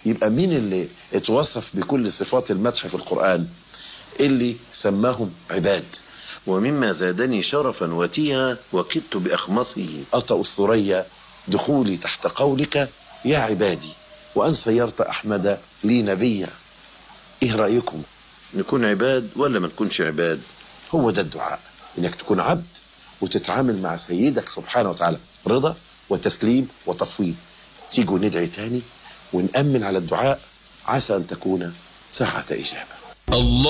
يبقى مين اللي اتوصف بكل صفات المدح في القرآن اللي سماهم عباد ومما زادني شرفا وتيها وكدت بأخمصه أطأ الثريا دخولي تحت قولك يا عبادي وأن صيرت أحمد لي نبيا إيه رأيكم نكون عباد ولا ما نكونش عباد هو ده الدعاء إنك تكون عبد وتتعامل مع سيدك سبحانه وتعالى رضا وتسليم وتفويض تيجوا ندعي تاني ونأمن على الدعاء عسى أن تكون ساعة إجابة الله